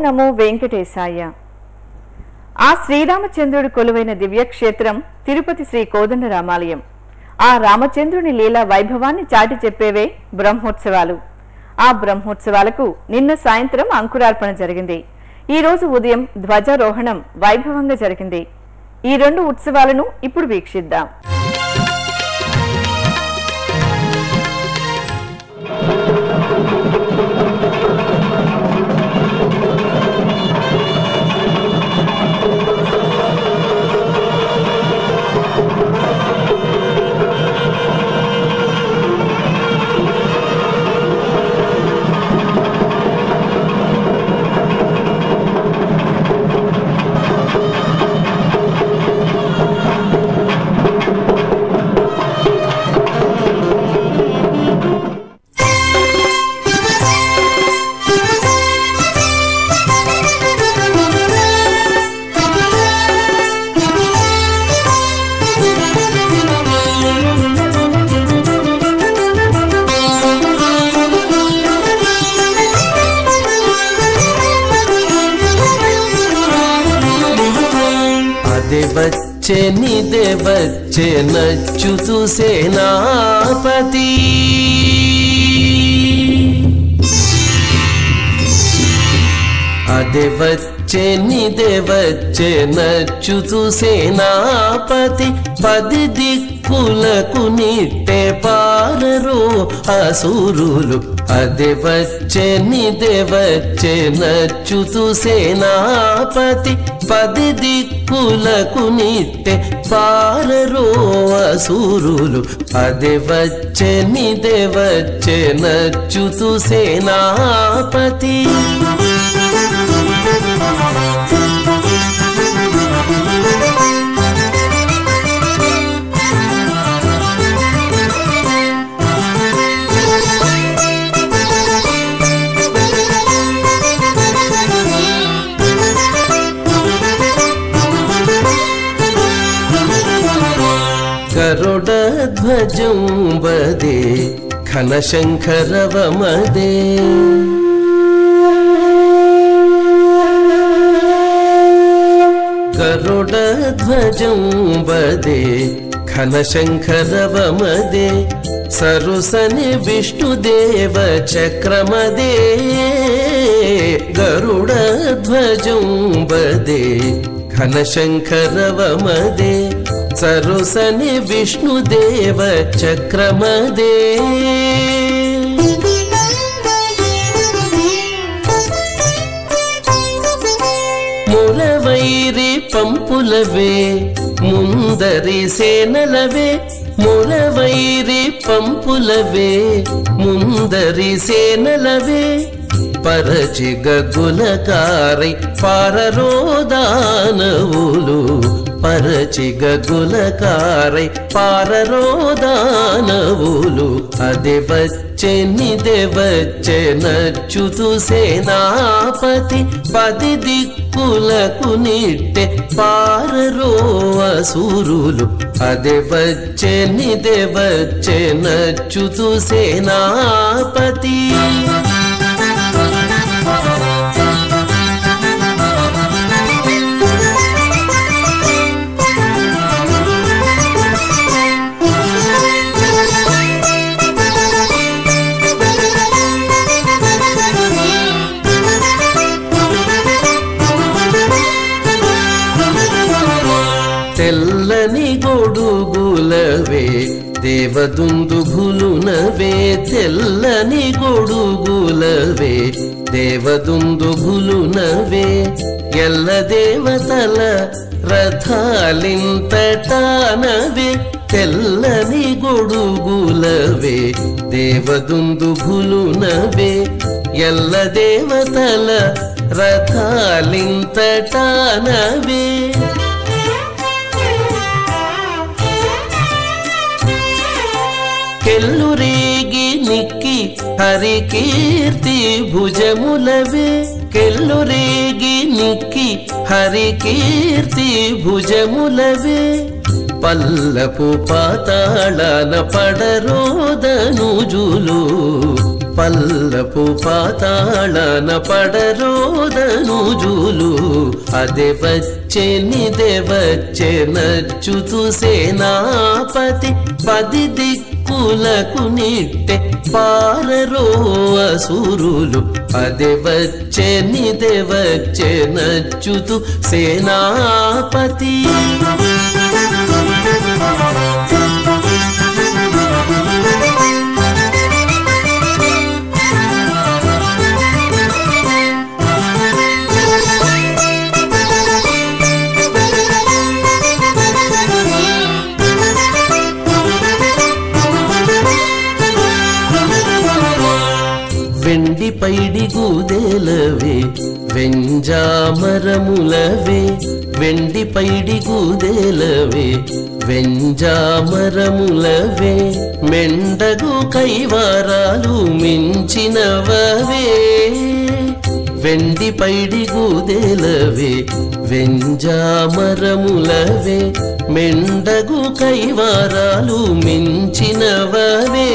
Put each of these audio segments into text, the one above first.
నమో వెంకటేశాయ ఆ శ్రీరామచంద్రుడు కొలువైన దివ్యక్షేత్రం తిరుపతి శ్రీ కోదండరామాలయం ఆ రామచంద్రుని లీలా వైభవాన్ని చాటి చెప్పేవే బ్రహ్మోత్సవాలు ఆ బ్రహ్మోత్సవాలకు నిన్న సాయంత్రం అంకురార్పణ జరిగింది ఈ రోజు ఉదయం ధ్వజారోహణం వైభవంగా జరిగింది ఈ రెండు ఉత్సవాలను ఇప్పుడు వీక్షిద్దాం అదే వచ్చే నిదే వచ్చే నచ్చుతూ సేనాపతి అదే వచ్చే నిదే వచ్చే నచ్చుతూ సేనాపతి పది దిక్కులకు నిట్టే పారరు అసురులు అదే వచ్చే నిదే వచ్చే నచ్చుతూ సేనాపతి పది దిక్కులకు నిట్టే పారరు అసురులు అదే వచ్చే నిదే వచ్చే నచ్చుతూ సేనాపతి గరుడధ్వజం వదే ఘనశంకరవమదే గరుడధ్వజం వదే ఘనశంకరవమదే సరుసని విష్ణుదేవ చక్రమదే గరుడధ్వజం వదే ఘనశంకరవమదే సరుసని విష్ణుదేవ చక్రమదే మురవైరి పంపులవే ముందరి సేనలవే మురవైరి పంపులవే ముందరి సేనలవే పరచి గగులకారై పారరోదానవులు పరచి గగులకారై పారరోదానవులు అదే వచ్చే నిదే వచ్చే నచ్చుతూ సేనాపతి పది దిక్కులకు నిట్టె పారరో అసురులు అదే వచ్చే నిదే వచ్చే నచ్చుతూ సేనాపతి తెల్లని గొడుగులవే దేవదుందుభులునవే తెల్లని గొడుగులవే దేవదుందుభులునవే ఎల్ల దేవతల రథాలింతటానవే తెల్లని గొడుగులవే దేవదుందుభులునవే ఎల్ల దేవతల రథాలింతటానవే కెల్లురేగి నిక్కి హరికీర్తి భుజములవే కెల్లురేగి నిక్కి హరికీర్తి భుజములవే పల్లపు పాతాళన పడరోదనుజులు పల్లపు పాతాళన పడరోదనుజులు అదే వచ్చే నిదే వచ్చే నచ్చుతు సేనాపతి పది దిక్కులకు నిట్టె పారరో అసురులు అదే వచ్చే నిదే వచ్చే నచ్చుతు సేనాపతి వెండి పైడి గూదేలవే వెంజామరములవే వెండి పైడి గూదేలవే వెంజామరములవే మెండగు కైవారాలు మించినవవే వెండి పైడి గూదేలవే వెంజామరములవే మెండగు కైవారాలు మించినవవే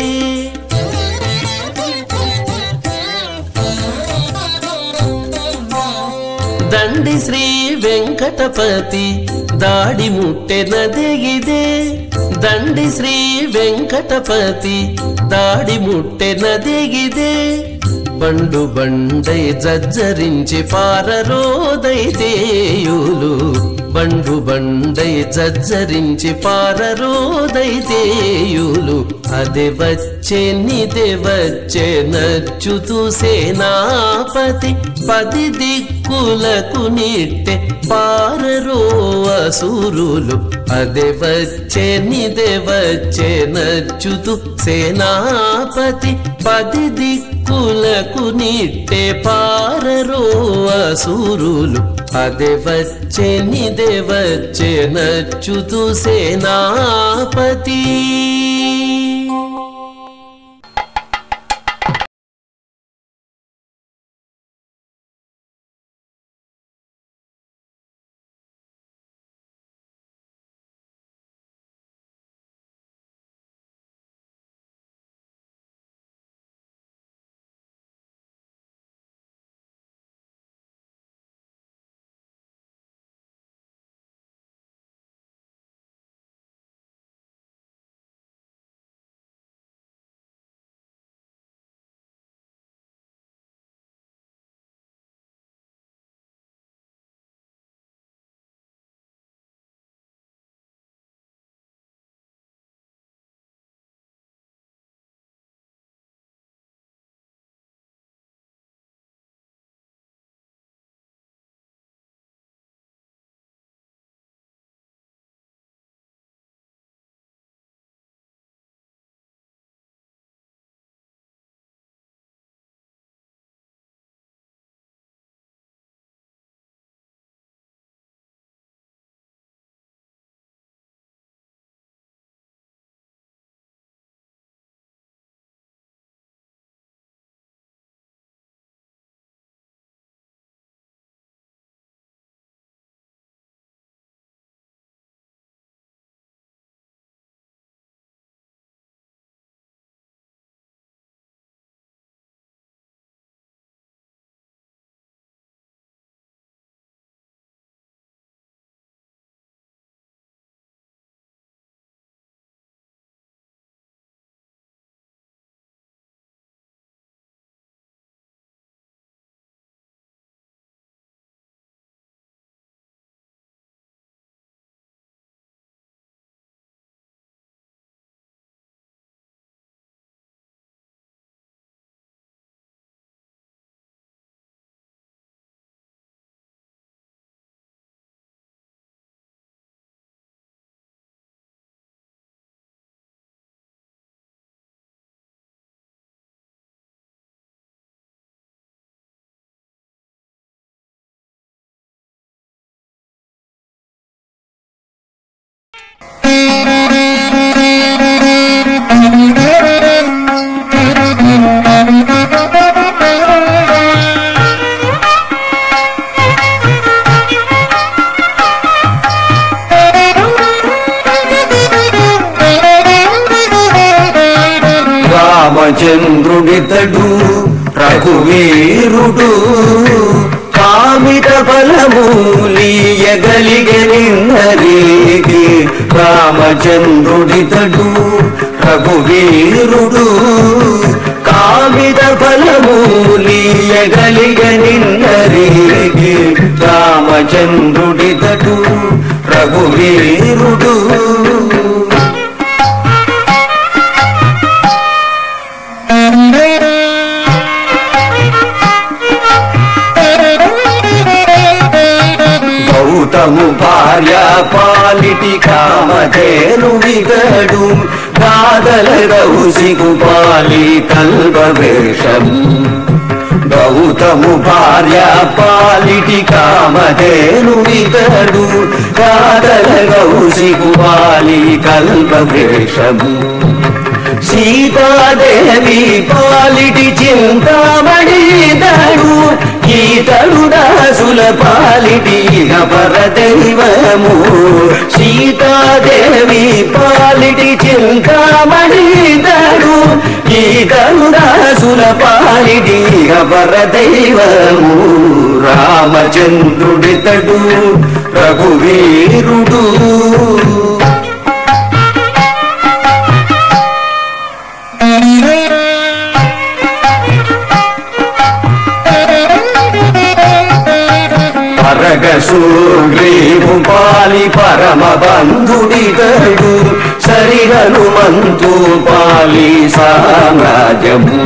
దండి శ్రీ వెంకటపತಿ దాడి ಮುಟ್ಟೆನದೆಗಿದೆ ದಂಡಿ ಶ್ರೀ ವೆಂಕಟಪತಿ దాడి ముట్టెనదిగిదే బండు బండై జజ్జరించి పారరోదైతేయులు బండు బండై జజ్జరించి పారరోదైతేయులు అదే వచ్చే నిదే వచ్చే నచ్చుతూ సేనాపతి పది దిక్కులకు నిట్టె పారరో అసురులు అదే వచ్చే నిదే వచ్చే నచ్చుతూ సేనాపతి పది దిక్కులకు నిట్టె పారరో అసురులు అదే వచ్చే నిదే వచ్చే నచ్చుతూ సేనాపతి రామచంద్రుడితడు రఘువీరుడు కామిత బలమూలియగలిగనిన్నరికి రామచంద్రుడితడు రఘువీరుడు కామిత బలమూలియగలిగనిన్నరికి రామచంద్రుడితడు రఘువీరుడు గౌతము భార్య పాలిటి కామధేను విగడు గాదల రౌసిగు పాలి కల్పవేషము గౌతము భార్య పాలిటి కామధేను విగడు గాదల రౌసిగు పాలి కల్పవేషము సీతాదేవి పాలిటి చింతామణిదడు ఈతడు దాసుల పాలిటి అపర దైవము సీతాదేవి పాలిటి చింతామణిదడు ఈతడు దాసుల పాలిటి అపర దైవము రామచంద్రుడితడు రఘువీరుడు పరగసూగ్రీవు పాలి పరమ బంధుడిగడు సరి హనుమంతు పాలి సామ్రాజ్యము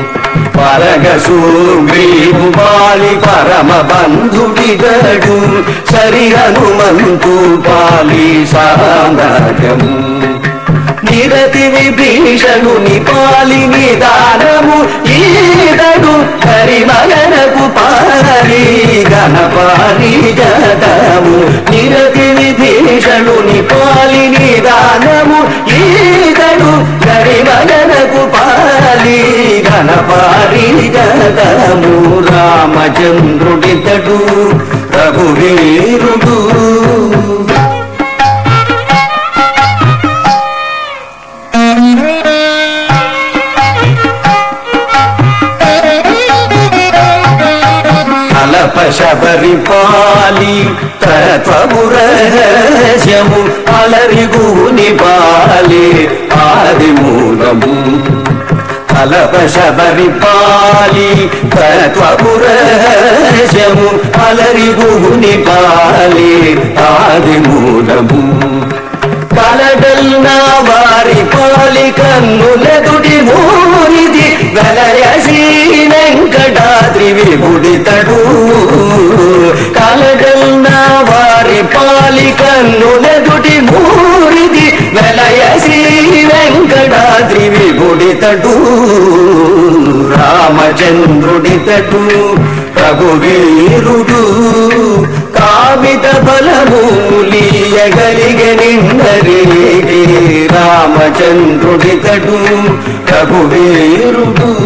పరగసూగ్రీవు పాలి పరమ బంధుడిగడు సరి హనుమంతు పాలి సామ్రాజ్యము నిరతి విభీషణుని పాలి నిదానము ఈదడు హరిమగనకు పాలి గణపాలి జతము నిరతి విభీషణుని పాలి నిదానము ఈదడు హరిమగనకు పాలి గణపాలి జతము రామచంద్రుడితడు రఘువీరుడు కలప శబరి పాలి తత్వము రహస్యము అలరిగుని పాలి ఆది మూలము కలప శబరి పాలి తత్వము రహస్యము అలరిగుని పాలి ఆది మూలము కలడల్న వారి పాలి కన్నులెదుటి మూరిది వెలయసి వెంకటాద్రి విభుడితడు కలడల్న వారి పాలి కన్నులెదుటి మూరిది వెలయసి వెంకటాద్రి విభుడితడు రామచంద్రుడితడు రఘువీరుడు కామిత బలమూలియగలిగె నిన్నరేగి రామచంద్రుడితడు రఘువీరుడు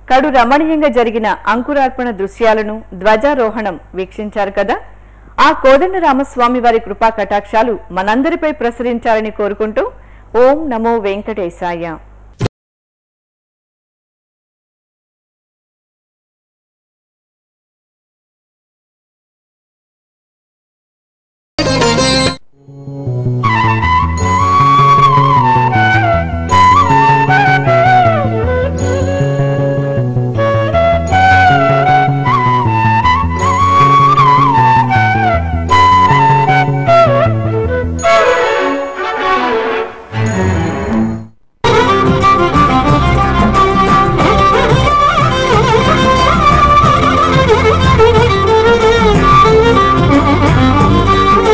కడు రమణీయంగా జరిగిన అంకురార్పణ దృశ్యాలను ధ్వజారోహణం వీక్షించారు కదా ఆ కోదండ రామస్వామి వారి కృపా కటాక్షాలు మనందరిపై ప్రసరించాలని కోరుకుంటూ ఓం నమో వెంకటేశాయ